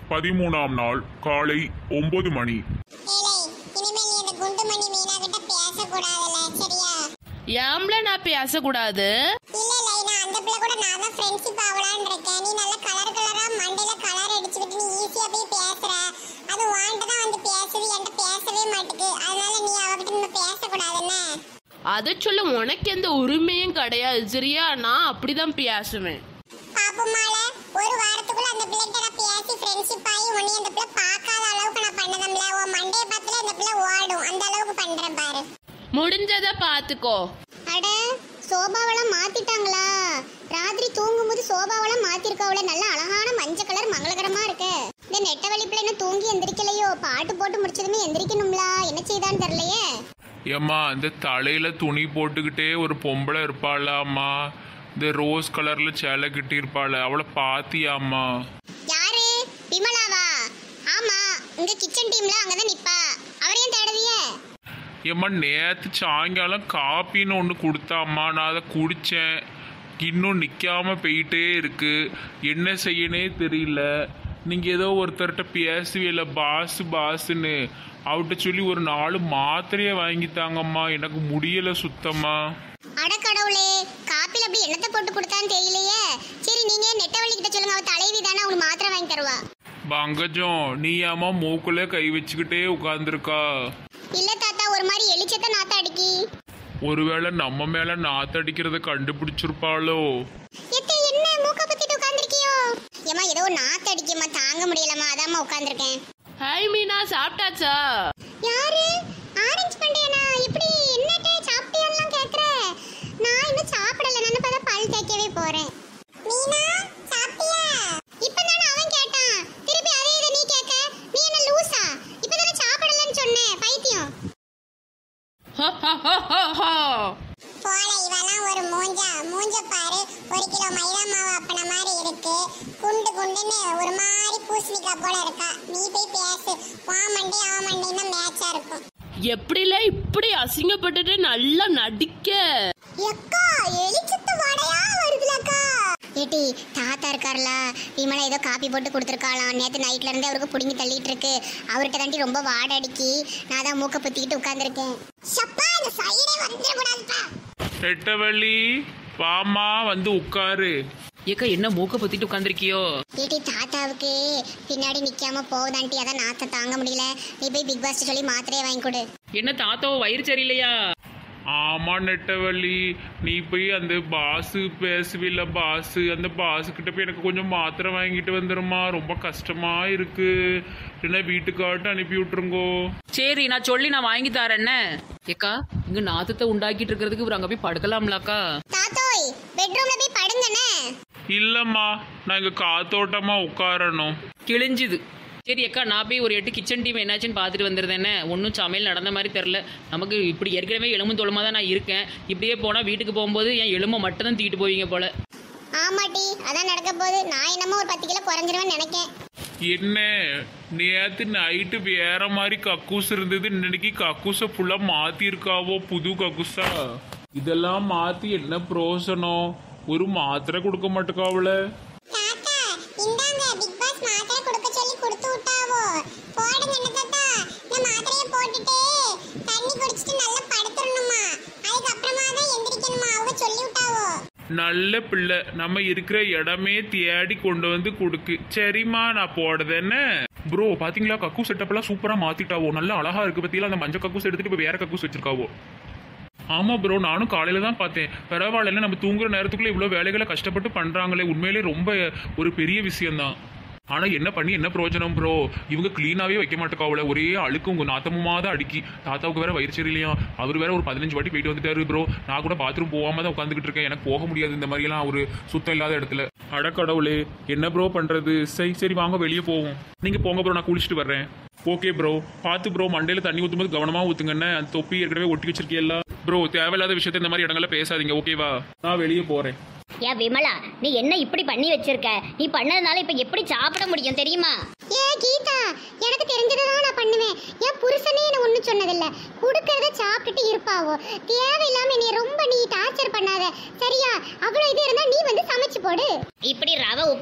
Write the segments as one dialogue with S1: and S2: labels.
S1: பதிமூணாம் நாள் காலை ஒன்பது மணி
S2: ஏலே இனிமேல் நீ இந்த குண்டுமணி மீனா கிட்ட பேசக்கூடாதுல்ல சரியா
S3: ஏம்ல நான் பேசக்கூடாது
S2: இல்ல லைனா அந்த பிள்ளை கூட நான் தான் ஃப்ரெண்ட்ஷிப் ஆகலான்னு இருக்கேன் நீ நல்ல கலர் கலரா மண்டையில கலர் அடிச்சுக்கிட்டு நீ ஈஸியா போய் பேசுற அது வாண்ட தான் வந்து பேசுது என்கிட்ட பேசவே மாட்டுக்கு அதனால நீ அவகிட்ட நம்ம பேசக்கூடாதுன்னு
S3: அதை சொல்ல உனக்கு எந்த உரிமையும் கிடையாது சரியா நான் அப்படிதான் பேசுவேன்
S2: பாப்பமால ஒரு வாரத்துக்குள்ள அந்த பிள்ளைகிட்ட நான் பேசி ஃப்ரெண்ட்ஷிப் ஆகி உன்னை அந்த பிள்ளை பார்க்காத அளவுக்கு நான் பண்ணதம்ல உன் மண்டைய பார்த்துல அந்த பிள்ளை ஓடும் அந்த அளவுக்கு பண்றேன் பாரு
S3: முடிஞ்சதை பார்த்துக்கோ
S2: அட சோபாவெல்லாம் மாத்திட்டாங்களா ராத்திரி தூங்கும்போது சோபாவெல்லாம் மாத்திருக்காவுல நல்ல அழகான மஞ்சள் கலர் மங்களகரமா இருக்கு இந்த நெட்ட வலிப்புல என்ன தூங்கி எந்திரிக்கலையோ பாட்டு போட்டு முடிச்சதுமே எந்திரிக்கணும்ல என்ன செய்தான்னு தெரியலையே
S1: ஏம்மா இந்த தலையில துணி போட்டுக்கிட்டே ஒரு பொம்பளை இருப்பாளாம்மா இந்த ரோஸ் கலர்ல சேலை கட்டி இருப்பாள் அவளை பாத்தியாம்மா
S2: யாரு விமலாவா ஆமா இங்க கிச்சன் டீம்ல அங்கதான் நிப்பா அவரையும் தேடுவியே
S1: ஏம்மா நேற்று சாயங்காலம் காப்பின்னு ஒன்று கொடுத்தாம்மா நான் அதை குடித்தேன் இன்னும் நிற்காம போயிட்டே இருக்கு என்ன செய்யனே தெரியல நீங்கள் ஏதோ ஒருத்தர்கிட்ட பேசுவீல பாசு பாசுன்னு அவட்ட சொல்லி ஒரு நாலு மாத்திரையை வாங்கித்தாங்கம்மா எனக்கு முடியலை சுத்தமா
S2: அடக்கடவுளே காப்பில அப்படி என்னத்தை போட்டு கொடுத்தான்னு தெரியலையே சரி நீங்க நெட்டவள்ளி கிட்ட சொல்லுங்க அவ தலைவி தானே அவனுக்கு மாத்திரை வாங்கி தருவா
S1: பங்கஜம் நீ ஏம்மா மூக்குல கை வச்சுக்கிட்டே உட்காந்துருக்கா
S2: இல்ல தாத்தா ஒரு மாதிரி எலிச்சத்தை நாத்த அடிக்கி
S1: ஒருவேளை நம்ம மேல நாத்தடிக்கிறத கண்டுபிடிச்சிருப்பாளோ
S2: எத்தே என்ன மூக்க பத்திட்டு உட்கார்ந்திருக்கியோ ஏமா ஏதோ நாத்த அடிக்குமா தாங்க முடியலமா அதாம்மா உட்கார்ந்திருக்கேன்
S3: ஹாய் மீனா சாப்பிட்டாச்சா
S2: யாரு ஆரஞ்சு பண்டையனா இப்படி என்னட்டே சாப்பிட்டியான்லாம் கேக்குற நான் இன்னும் சாப்பிடல நான் இப்ப பல் தேய்க்கவே போறேன் மீனா சாப்பிட்டியா இப்பதானே அவன் கேட்டான் திருப்பி அதே இதை நீ கேட்க நீ என்ன லூசா இப்பதானே சாப்பிடலன்னு சொன்னேன் பைத்தியம் போல இவெல்லாம் ஒரு மூஞ்சா மூஞ்ச பாரு ஒரு கிலோ மைதா மாவு அப்பன மாதிரி இருக்கு குண்டு குண்டுன்னு ஒரு மாதிரி பூசணிக்காய் போல இருக்கா நீ போய் பேசு வா மண்டே ஆ மண்டேன்னா மேட்சா இருக்கும்
S3: எப்படில இப்படி அசிங்கப்பட்டுட்டு நல்லா நடிக்க
S2: எக்கா எலிச்சத்து வடையா வருதுலக்கா ஏட்டி தாத்தா இருக்கார்ல விமலா ஏதோ காப்பி போட்டு கொடுத்துருக்காளாம் நேத்து நைட்ல இருந்து அவருக்கு புடுங்கி தள்ளிட்டு இருக்கு அவர்கிட்ட தாண்டி ரொம்ப வாடை அடிக்கி நான் தான் மூக்க புத்திக்கிட்டு உட்கார்ந்துருக்கேன் சப்பா இந்த சைடே வந்துடக்கூடாதுப்பா
S1: நெட்டவள்ளி வாமா வந்து உட்காரு
S3: ஏக்கா என்ன மூக்க பத்திட்டு உட்காந்துருக்கியோ
S2: ஏட்டி தாத்தாவுக்கு பின்னாடி நிக்காம போகுதான்ட்டி அதான் நாத்த தாங்க முடியல நீ போய் பிக் பாஸ் சொல்லி மாத்திரையை வாங்கி கொடு
S3: என்ன தாத்தாவோ வயிறு சரியில்லையா
S1: ஆமா நெட்டவள்ளி நீ போய் அந்த பாசு பேசுவில்ல பாசு அந்த பாசு கிட்ட போய் எனக்கு கொஞ்சம் மாத்திரை வாங்கிட்டு வந்துருமா ரொம்ப கஷ்டமா இருக்கு இல்லைன்னா வீட்டுக்காட்டு அனுப்பி விட்டுருங்கோ
S3: சரி நான் சொல்லி நான் வாங்கி தரேன்ன ஏக்கா இங்க நாத்தத்தை உண்டாக்கிட்டு இருக்கிறதுக்கு இவர் அங்க போய் படுக்கலாம்லாக்கா
S2: தாத்தோய் பெட்ரூம்ல போய் படுங்கண்ணே
S1: இல்லம்மா நான் இங்க காத்தோட்டமா உட்காரணும்
S3: கிழிஞ்சுது சரி அக்கா நான் போய் ஒரு எட்டு கிச்சன் டீம் என்னாச்சுன்னு பார்த்துட்டு வந்துருந்தேனே ஒன்றும் சமையல் நடந்த மாதிரி தெரில நமக்கு இப்படி ஏற்கனவே எலும்பு தோளமாக தான் நான் இருக்கேன் இப்படியே போனால் வீட்டுக்கு போகும்போது என் எலும்பை மட்டும் தான் தூக்கிட்டு போவீங்க போல
S2: ஆமாட்டி அதான் நடக்க போகுது நான் என்னமோ ஒரு பத்து கிலோ குறைஞ்சிருவேன்னு நினைக்கேன்
S1: என்ன நேத்து நைட்டு வேற மாதிரி கக்கூஸ் இருந்தது இன்னைக்கு கக்கூஸை ஃபுல்லா மாத்திருக்காவோ புது கக்கூஸா இதெல்லாம் மாத்தி என்ன பிரயோசனம் ஒரு மாத்திரை கொடுக்க மாட்டேக்காவல
S2: தாத்தா இந்தாங்க பிக் பாஸ் மாத்திரை கொடுக்க சொல்லி கொடுத்து விட்டாவோ போடுங்க என்ன தாத்தா இந்த மாத்திரையை போட்டுட்டு தண்ணி குடிச்சிட்டு நல்லா படுத்துறணுமா அதுக்கப்புறமா தான் எந்திரிக்கணுமா அவங்க சொல்லி விட்டாவோ
S1: நல்ல பிள்ளை நம்ம இருக்கிற இடமே தேடி கொண்டு வந்து கொடுக்கு சரிம்மா நான் போடுறது என்ன ப்ரோ பாத்தீங்களா கக்கூஸ் செட்டப்லாம் சூப்பரா மாத்திட்டாவோ நல்லா அழகா இருக்கு பத்தியில அந்த மஞ்சள் கக்கூஸ் எடுத்துட்டு இப்ப வேற கக்கூஸ் வச்சிருக்காவோ ஆமா ப்ரோ நானும் காலையில தான் பார்த்தேன் பரவாயில்ல நம்ம தூங்குற நேரத்துக்குள்ள இவ்வளோ வேலைகளை கஷ்டப்பட்டு பண்றாங்களே உண்மையிலே ரொம்ப ஒரு பெரிய விஷயம்தான் ஆனா என்ன பண்ணி என்ன பிரயோஜனம் ப்ரோ இவங்க க்ளீனாவே வைக்க மாட்டேக்காவல ஒரே அழுக்கு உங்க நாத்தமுமா தான் அடிக்கி தாத்தாவுக்கு வேற வயிறு சரியில்லையா அவர் வேற ஒரு பதினஞ்சு வாட்டி போயிட்டு வந்துட்டாரு ப்ரோ நான் கூட பாத்ரூம் போகாம தான் உட்காந்துக்கிட்டு இருக்கேன் எனக்கு போக முடியாது இந்த மாதிரிலாம் ஒரு சுத்தம் இல்லாத இடத்துல அடக்கடவுளே என்ன ப்ரோ பண்றது சரி சரி வாங்க வெளியே போவோம் நீங்க போங்க ப்ரோ நான் குளிச்சுட்டு வர்றேன் ஓகே ப்ரோ பார்த்து ப்ரோ மண்டையில தண்ணி ஊற்றும்போது கவனமா ஊத்துங்கண்ணே அந்த தொப்பி ஏற்கனவே ஒட்டி வச்சிருக்கீல்ல ப்ரோ தேவையில்லாத விஷயத்த இந்த மாதிரி இடங்கள்ல பேசாதீங்க ஓகேவா நான் வெளியே போறேன்
S4: ஏன் விமலா நீ என்ன இப்படி பண்ணி வச்சிருக்க நீ பண்ணதுனால இப்ப எப்படி சாப்பிட முடியும் தெரியுமா
S2: ஏ கீதா எனக்கு தெரிஞ்சதான் நான் பண்ணுவேன் என் புருஷனே என்ன ஒண்ணும் சொன்னதில்ல குடுக்கறத சாப்பிட்டுட்டு இருப்பாவோ தேவையில்லாம நீ ரொம்ப நீ டார்ச்சர் பண்ணாத சரியா அவ்வளவு இது இருந்தா நீ வந்து சமைச்சு போடு
S4: இப்படி ரவை உப்புமால புளி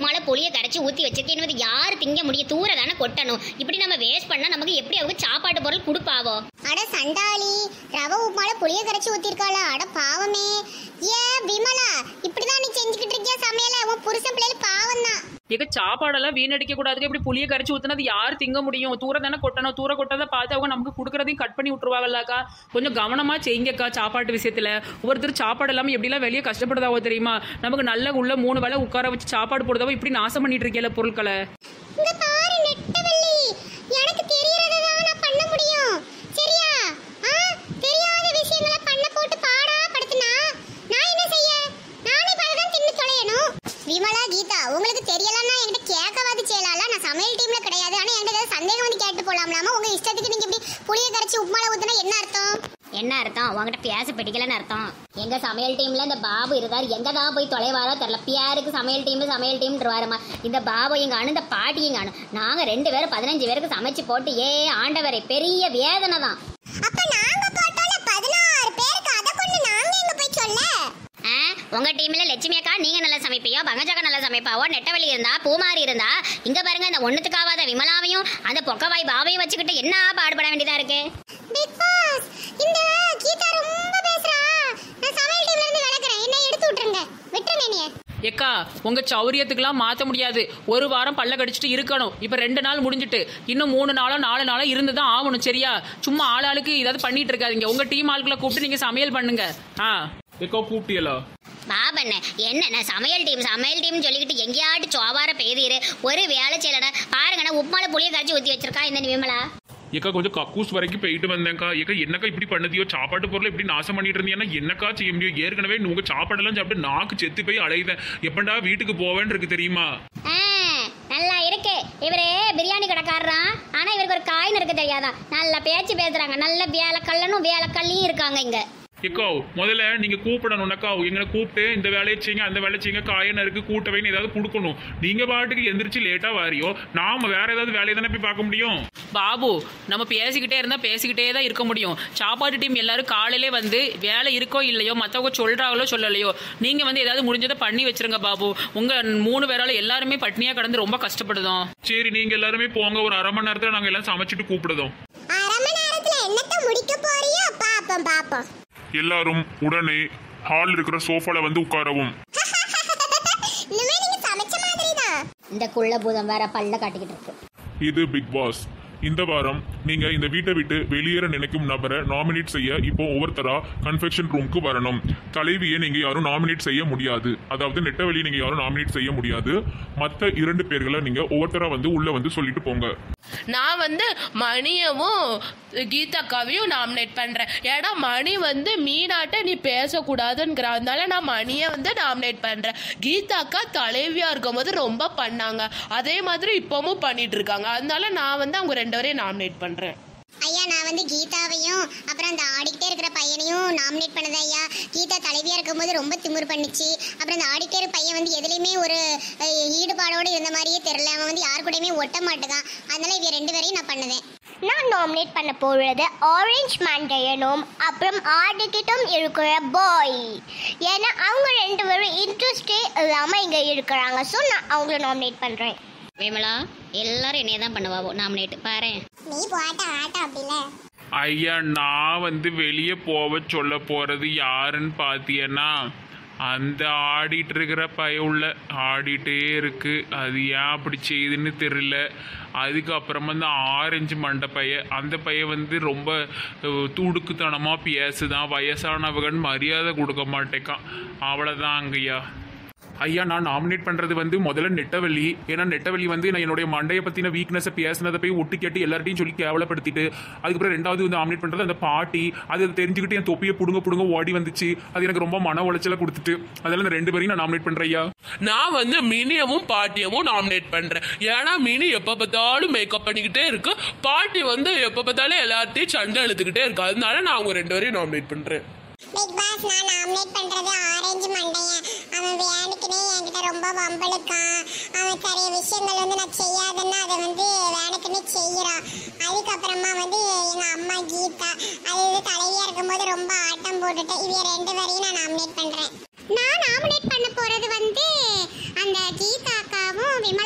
S4: புளிய கரைச்சி ஊத்தி வச்சிருக்கேன் இது யாரு திங்க முடியும் தூர தானே கொட்டணும் இப்படி நம்ம வேஸ்ட் பண்ணா நமக்கு எப்படி அவங்க சாப்பாட்டு பொருள் கொடுப்பாவோ
S2: அட சண்டாளி ரவை உப்புமால புளிய கரைச்சி ஊத்திருக்காளா அட பாவமே ஏ விமலா இப்படிதான் நீ செஞ்சுக்கிட்டு இருக்கியா சமையல உன் புருஷன் பிள்ளைகள் பாவம் தான்
S3: ஏக்க சாப்பாடெல்லாம் வீணடிக்க கூடாதுக்கு இப்படி புளிய கரைச்சி ஊத்துனா அது யார் திங்க முடியும் தூர தானே கொட்டணும் தூர கொட்டதை பார்த்து அவங்க நமக்கு கொடுக்குறதையும் கட் பண்ணி விட்டுருவாங்கல்லக்கா கொஞ்சம் கவனமா செய்யுங்கக்கா சாப்பாட்டு விஷயத்துல ஒவ்வொருத்தர் சாப்பாடு இல்லாம எப்படிலாம் வெளியே கஷ்டப்படுதாவோ தெரியுமா நமக்கு நல்ல உள்ள மூணு வேளை உட்கார வச்சு சாப்பாடு போடுதாவோ இப்படி நாசம் பண்ணிட்டு இருக்கேல பொருட்களை
S2: இங்க பாரு நெட்டவள்ளி எனக்கு தெரியறத தான் நான் பண்ண முடியும் சரியா ஆ தெரியாத விஷயங்களை பண்ண போட்டு பாடா படுத்துனா நான் என்ன செய்ய நானே பலதான் தின்னு தொலையணும் விமலா கீதா உங்களுக்கு தெரியலன்னா என்கிட்ட கேட்கவாது செய்யலாம்ல நான் சமையல் டீம்ல கிடையாது ஆனா என்கிட்ட ஏதாவது சந்தேகம் வந்து கேட்டு போலாம்லாமா உங்க இஷ்டத்துக்கு நீங்க இப்படி புளிய கரைச்சி உப்புமால ஊத்துனா என்ன அர்த்தம்
S4: என்ன அர்த்தம் உங்ககிட்ட பேச பிடிக்கலன்னு அர்த்தம் எங்க சமையல் டீம்ல இந்த பாபு இருந்தார் எங்க தான் போய் தொலைவாரோ தெரியல பியாருக்கு சமையல் டீம் சமையல் டீம்ன்றவாருமா இந்த பாபு எங்க அணு இந்த பாட்டி எங்க அணு நாங்க ரெண்டு பேரும் பதினஞ்சு பேருக்கு சமைச்சு போட்டு ஏ ஆண்டவரே பெரிய வேதனை தான்
S2: அப்ப நாங்க போட்டோல பதினாறு பேருக்கு அத கொண்டு நாங்க எங்க போய் சொல்ல
S4: ஆ, உங்க டீம்ல லட்சுமி அக்கா நீங்க நல்லா சமைப்பியோ பங்கஜக்கா நல்லா சமைப்பாவோ நெட்டவழி இருந்தா பூமாரி இருந்தா இங்க பாருங்க இந்த ஒண்ணுத்துக்காவாத விமலாவையும் அந்த பொக்கவாய் பாபையும் வச்சுக்கிட்டு என்ன பாடுபட வேண்டியதா இருக்கு
S2: பிக் பாஸ் இந்த கீதா ரொம்ப பேசுறா நான் சமையல் டீம்ல இருந்து விளக்குறேன் என்ன எடுத்து விட்டுருங்க விட்டுருங்க நீ
S3: ஏக்கா உங்க சௌரியத்துக்குலாம் மாத்த முடியாது ஒரு வாரம் பல்ல கடிச்சிட்டு இருக்கணும் இப்ப ரெண்டு நாள் முடிஞ்சிட்டு இன்னும் மூணு நாளோ நாலு நாளோ இருந்து தான் ஆகணும் சரியா சும்மா ஆளாளுக்கு ஏதாவது பண்ணிட்டு இருக்காதீங்க உங்க டீம் ஆட்களை கூப்பிட்டு நீங்க சமையல் பண்ணுங்க ஆ
S1: ஏக்கா கூப்பிட்டியலா
S4: பாபண்ண என்ன நான் சமையல் டீம் சமையல் டீம் சொல்லிக்கிட்டு எங்கேயாட்டு சோவார பெய்தீரு ஒரு வேலை செய்யலடா பாருங்கண்ணா உப்புமால புளிய கரைச்சி ஊத்தி வச்சிருக்கா இந்த விமலா
S1: ஏக்கா கொஞ்சம் கக்கூஸ் வரைக்கும் போயிட்டு வந்தேன்க்கா ஏக்கா என்னக்கா இப்படி பண்ணதியோ சாப்பாட்டு பொருளை இப்படி நாசம் பண்ணிட்டு இருந்தீங்கன்னா என்னக்கா செய்ய முடியும் ஏற்கனவே உங்க சாப்பாடெல்லாம் சாப்பிட்டு நாக்கு செத்து போய் அலையுதேன் எப்பண்டா வீட்டுக்கு போவேன்னு இருக்கு தெரியுமா
S4: ஆ, நல்லா இருக்கு இவரு பிரியாணி கடைக்காரரான் ஆனா இவருக்கு ஒரு காயின் இருக்கு தெரியாதா நல்ல பேச்சு பேசுறாங்க நல்ல வேலைக்கல்லனும் வேலைக்கல்லியும் இருக்காங்க இங்க
S1: ஏக்கா முதல்ல நீங்க கூப்பிடணும்னாக்கா எங்களை கூப்பிட்டு இந்த வேலையை செய்யுங்க அந்த வேலையை செய்யுங்க காயன இருக்கு கூட்டவைன்னு ஏதாவது கொடுக்கணும் நீங்க பாட்டுக்கு எந்திரிச்சு லேட்டா வாரியோ நாம வேற ஏதாவது வேலையை தானே போய் பார்க்க முடியும்
S3: பாபு நம்ம பேசிக்கிட்டே இருந்தா பேசிக்கிட்டே தான் இருக்க முடியும் சாப்பாட்டு டீம் எல்லாரும் காலையிலே வந்து வேலை இருக்கோ இல்லையோ மற்றவங்க சொல்றாங்களோ சொல்லலையோ நீங்க வந்து ஏதாவது முடிஞ்சதை பண்ணி வச்சிருங்க பாபு உங்க மூணு பேரால எல்லாருமே பட்னியா கடந்து ரொம்ப கஷ்டப்படுதோம்
S1: சரி நீங்க எல்லாருமே போங்க ஒரு அரை மணி நேரத்துல நாங்க எல்லாம் சமைச்சிட்டு கூப்பிடுதோம்
S2: அரை மணி நேரத்துல என்னத்த முடிக்க போறியோ பாப்போம் பாப்போம்
S5: எல்லாரும் உடனே ஹால் இருக்கிற சோஃபால வந்து உட்காரவும்
S2: இனிமே நீங்க சமைச்ச மாதிரி தான்
S4: இந்த குள்ள பூதம் வேற பல்ல காட்டிக்கிட்டு இருக்கு
S5: இது பிக் பாஸ் இந்த வாரம் நீங்க இந்த வீட்டை விட்டு வெளியேற நினைக்கும் நபரை நாமினேட் செய்ய இப்போ ஒவ்வொருத்தரா கன்ஃபெக்ஷன் ரூமுக்கு வரணும் தலைவியை நீங்க யாரும் நாமினேட் செய்ய முடியாது அதாவது நெட்டவெளியை நீங்க யாரும் நாமினேட் செய்ய முடியாது மற்ற இரண்டு பேர்களை நீங்க ஒவ்வொருத்தரா வந்து உள்ள வந்து சொல்லிட்டு போங்க
S6: நான் வந்து மணியவும் கீதாக்காவையும் நாமினேட் பண்றேன் ஏன்னா மணி வந்து மீனாட்ட நீ பேசக்கூடாதுங்கிற அதனால நான் மணியை வந்து நாமினேட் பண்றேன் கீதாக்கா தலைவியா இருக்கும்போது ரொம்ப பண்ணாங்க அதே மாதிரி இப்பவும் பண்ணிட்டு இருக்காங்க அதனால நான் வந்து அவங்க ரெண்டு பேரையும் நாமினேட் பண்றேன்
S2: ஐயா நான் வந்து கீதாவையும் அப்புறம் அந்த ஆடிக்கிட்டே இருக்கிற பையனையும் நாமினேட் பண்ணது ஐயா கீதா தலைவியா இருக்கும்போது ரொம்ப திமிரு பண்ணுச்சு அப்புறம் அந்த ஆடிக்கிட்டே இருக்க பையன் வந்து எதுலையுமே ஒரு அஹ், ஈடுபாடோட இருந்த மாதிரியே தெரியல அவன் வந்து யார் கூடயுமே ஒட்ட மாட்டுதான் அதனால இவ ரெண்டு பேரையும் நான் பண்ணுவேன்
S7: நான் நாமினேட் பண்ண போகிறது ஆரஞ்சு மண்டையனும் அப்புறம் ஆடிக்கிட்டும் இருக்கிற பாய் ஏன்னா அவங்க ரெண்டு பேரும் இன்ட்ரெஸ்டே இல்லாமல் இங்கே இருக்கிறாங்க ஸோ நான் அவங்கள நாமினேட் பண்ணுறேன்
S4: விமலா எல்லாரும் என்னைய தான் பண்ணுவாவோ நாமினேட் பாரு
S2: நீ போட்ட ஆட்டம் அப்படில
S1: ஐயா நான் வந்து வெளியே போக சொல்ல போறது யாருன்னு பாத்தியன்னா அந்த ஆடிட்டு இருக்கிற பய உள்ள ஆடிட்டே இருக்கு அது ஏன் அப்படி செய்யுதுன்னு தெரியல அதுக்கப்புறமா இந்த ஆரஞ்சு மண்டை பைய அந்த பைய வந்து ரொம்ப அஹ், துடுக்குத்தனமாக பேசுதான் வயசானவகன் மரியாதை கொடுக்க மாட்டேக்கான் அவ்வளோதான் அங்கய்யா ஐயா நான் நாமினேட் பண்றது வந்து முதல்ல நெட்டவள்ளி ஏன்னா நெட்டவள்ளி வந்து நான் என்னுடைய மண்டையை பத்தின வீக்னஸை பேசினதை போய் ஒட்டு கேட்டு எல்லார்ட்டையும் சொல்லி கேவலப்படுத்திட்டு அதுக்கப்புறம் ரெண்டாவது வந்து நாமினேட் பண்றது அந்த பாட்டி அது தெரிஞ்சுக்கிட்டு என் தொப்பியை புடுங்க புடுங்க ஓடி வந்துச்சு அது எனக்கு ரொம்ப மன உளைச்சலை கொடுத்துட்டு அதெல்லாம் இந்த ரெண்டு பேரையும் நான் நாமினேட் பண்றேன் ஐயா
S6: நான் வந்து மினியமும் பாட்டியவும் நாமினேட் பண்றேன் ஏன்னா மினி எப்ப பார்த்தாலும் மேக்கப் பண்ணிக்கிட்டே இருக்கு பாட்டி வந்து எப்ப பார்த்தாலும் எல்லாத்தையும் சண்டை எழுத்துக்கிட்டே இருக்கு அதனால நான் அவங்க ரெண்டு பேரையும் நாமினேட் பண்றேன்
S2: பிக் பாஸ் நான் நாமினேட் பண்றது ஆரஞ்சு மண்டையன் அவன் வேணுக்குனே என்கிட்ட ரொம்ப வம்பளுக்கான் அவன் நிறைய விஷயங்கள் வந்து நான் செய்யாதன்னா அதை வந்து வேணுக்குனே செய்யறான் அதுக்கப்புறமா வந்து எங்க அம்மா கீதா அது இது தலைவியா இருக்கும்போது ரொம்ப ஆட்டம் போட்டுட்டு இவ ரெண்டு பேரையும் நான் நாமினேட் பண்றேன் நான் நாமினேட் பண்ண போறது வந்து அந்த கீதா அக்காவும் விமலா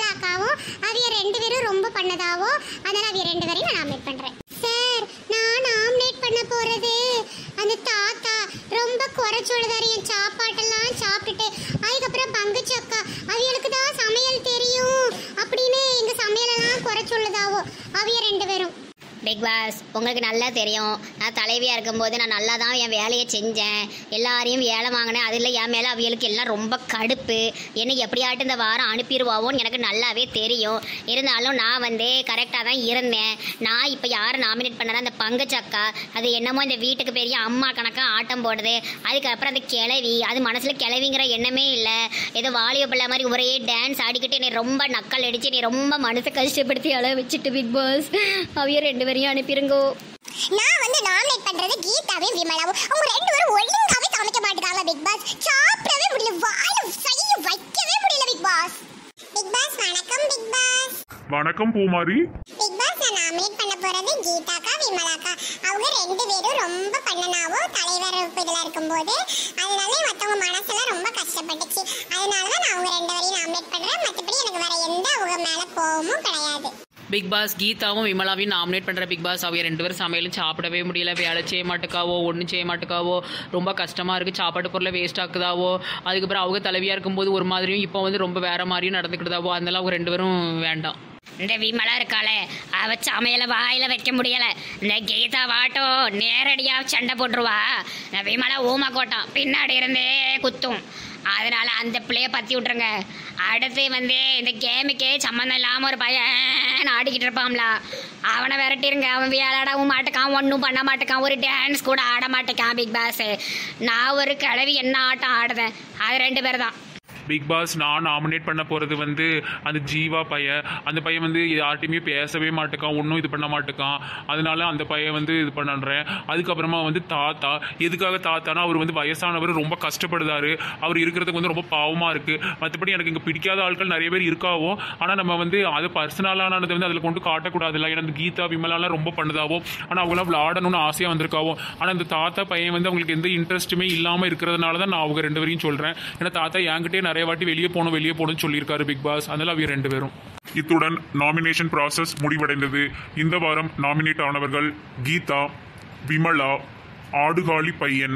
S2: பண்ணதாவோ அதனால அவிய ரெண்டு பேரையும் நான் நாமினேட் பண்றேன் சார் நான் நாமினேட் பண்ண போறது அந்த தாத்தா ரொம்ப குறை சொல்லுதாரு என் சாப்பாட்டெல்லாம் சாப்பிட்டுட்டு அதுக்கப்புறம் பங்குச்சு அக்கா அவியலுக்கு தான் சமையல் தெரியும் அப்படின்னு எங்க சமையலெல்லாம் குறை சொல்லுதாவோ அவிய ரெண்டு பேரும்
S4: பிக் பாஸ் உங்களுக்கு நல்லா தெரியும் நான் தலைவியாக இருக்கும்போது நான் நல்லா தான் என் வேலையை செஞ்சேன் எல்லாரையும் வேலை வாங்கினேன் அதில் என் மேலே அவியலுக்கு எல்லாம் ரொம்ப கடுப்பு என்னை எப்படியாட்டும் இந்த வாரம் அனுப்பிடுவாவோன்னு எனக்கு நல்லாவே தெரியும் இருந்தாலும் நான் வந்து கரெக்டாக தான் இருந்தேன் நான் இப்போ யாரை நாமினேட் பண்ணறேன் அந்த பங்குச்சக்கா அது என்னமோ இந்த வீட்டுக்கு பெரிய அம்மா கணக்காக ஆட்டம் போடுது அதுக்கப்புறம் அந்த கிளவி அது மனசில் கிளவிங்கிற எண்ணமே இல்லை ஏதோ வாலிப பிள்ளை மாதிரி ஒரே டான்ஸ் ஆடிக்கிட்டு என்னை ரொம்ப நக்கல் அடிச்சு நீ ரொம்ப மனசை கஷ்டப்படுத்தி அழ வச்சுட்டு பிக் பாஸ் அவைய ரெண்டு பேரையும் அனுப்பிருங்கோ
S2: நான் வந்து நாமினேட் பண்றது கீதாவையும் விமலாவும் அவங்க ரெண்டு பேரும் ஒழுங்காவே சமைக்க மாட்டாங்க பிக் பாஸ் சாப்பிடவே முடியல வாயில செய்ய வைக்கவே முடியல பிக் பாஸ் பிக் பாஸ் வணக்கம் பிக் பாஸ்
S5: வணக்கம் பூமாரி
S2: பிக் பாஸ் நான் நாமினேட் பண்ண போறது கீதாக்கா விமலாக்கா அவங்க ரெண்டு பேரும் ரொம்ப பண்ணனாவோ தலைவர் இதுல இருக்கும்போது அதனால மத்தவங்க மனசெல்லாம் ரொம்ப கஷ்டப்பட்டுச்சு அதனால தான் நான் அவங்க ரெண்டு பேரையும் நாமினேட் பண்றேன் மத்தபடி எனக்கு வேற எந்த அவங்க மேல கோவமும் கிடையாது
S3: பிக் பாஸ் கீதாவும் விமலாவையும் நாமினேட் பண்ணுற பிக் பாஸ் அவைய ரெண்டு பேரும் சமையலும் சாப்பிடவே முடியல வேலை செய்ய மாட்டுக்காவோ ஒன்றும் செய்ய மாட்டுக்காவோ ரொம்ப கஷ்டமாக இருக்குது சாப்பாட்டு பொருளை வேஸ்ட் ஆக்குதாவோ அதுக்கப்புறம் அவங்க தலைவியாக இருக்கும்போது ஒரு மாதிரியும் இப்போ வந்து ரொம்ப வேற மாதிரியும் நடந்துக்கிட்டதாவோ அதனால அவங்க ரெண்டு பேரும் வேண்டாம்
S4: இந்த விமலா இருக்காளே அவ சமையல வாயில வைக்க முடியல இந்த கீதா வாட்டும் நேரடியா சண்டை போட்டுருவா இந்த விமலா ஊமா கோட்டம் பின்னாடி இருந்தே குத்தும் அதனால அந்த பிள்ளைய பத்தி விட்டுருங்க அடுத்து வந்து இந்த கேமுக்கே சம்மந்தம் இல்லாம ஒரு பையன் ஆடிக்கிட்டு இருப்பான்ல அவனை விரட்டிருங்க அவன் விளையாடவும் மாட்டேக்கான் ஒன்றும் பண்ண மாட்டேக்கான் ஒரு டான்ஸ் கூட ஆட மாட்டேக்கான் பிக் பாஸ் நான் ஒரு கிழவி என்ன ஆட்டம் ஆடுதேன் அது ரெண்டு பேர் தான்
S1: பிக் பாஸ் நான் நாமினேட் பண்ண போகிறது வந்து அந்த ஜீவா பையன் அந்த பையன் வந்து யார்ட்டையுமே பேசவே மாட்டேக்கான் ஒன்றும் இது பண்ண மாட்டேக்கான் அதனால அந்த பையன் வந்து இது பண்ணுறேன் அதுக்கப்புறமா வந்து தாத்தா எதுக்காக தாத்தானா அவர் வந்து வயசானவர் ரொம்ப கஷ்டப்படுதாரு அவர் இருக்கிறதுக்கு வந்து ரொம்ப பாவமாக இருக்குது மற்றபடி எனக்கு இங்கே பிடிக்காத ஆட்கள் நிறைய பேர் இருக்காவோ ஆனால் நம்ம வந்து அது பர்சனலானதை வந்து அதில் கொண்டு காட்டக்கூடாதுல்ல ஏன்னா இந்த கீதா விமலாலாம் ரொம்ப பண்ணுதாவோ ஆனால் அவங்களாம் விளாடணும்னு ஆசையாக வந்திருக்காவோ ஆனால் இந்த தாத்தா பையன் வந்து அவங்களுக்கு எந்த இன்ட்ரெஸ்ட்டுமே இல்லாமல் இருக்கிறதுனால தான் நான் அவங்க ரெண்டு பேரையும் சொல்கிறேன் ஏன்னா தாத்தா என்கிட்டயே நிறைய வாட்டி வெளியே போகணும் வெளியே போகணும்னு சொல்லியிருக்காரு பிக் பாஸ் அதனால அவங்க ரெண்டு பேரும்
S5: இத்துடன் நாமினேஷன் process முடிவடைந்தது இந்த வாரம் நாமினேட் ஆனவர்கள் கீதா விமலா ஆடுகாலி பையன்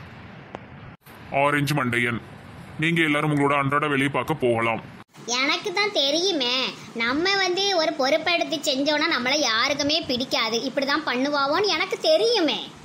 S5: ஆரஞ்சு மண்டையன் நீங்க எல்லாரும் உங்களோட அன்றாட வேலையை பார்க்க போகலாம்
S4: எனக்கு தான் தெரியுமே நம்ம வந்து ஒரு பொறுப்பெடுத்து செஞ்சோன்னா நம்மளை யாருக்குமே பிடிக்காது இப்படி தான் பண்ணுவாவோன்னு எனக்கு தெரியுமே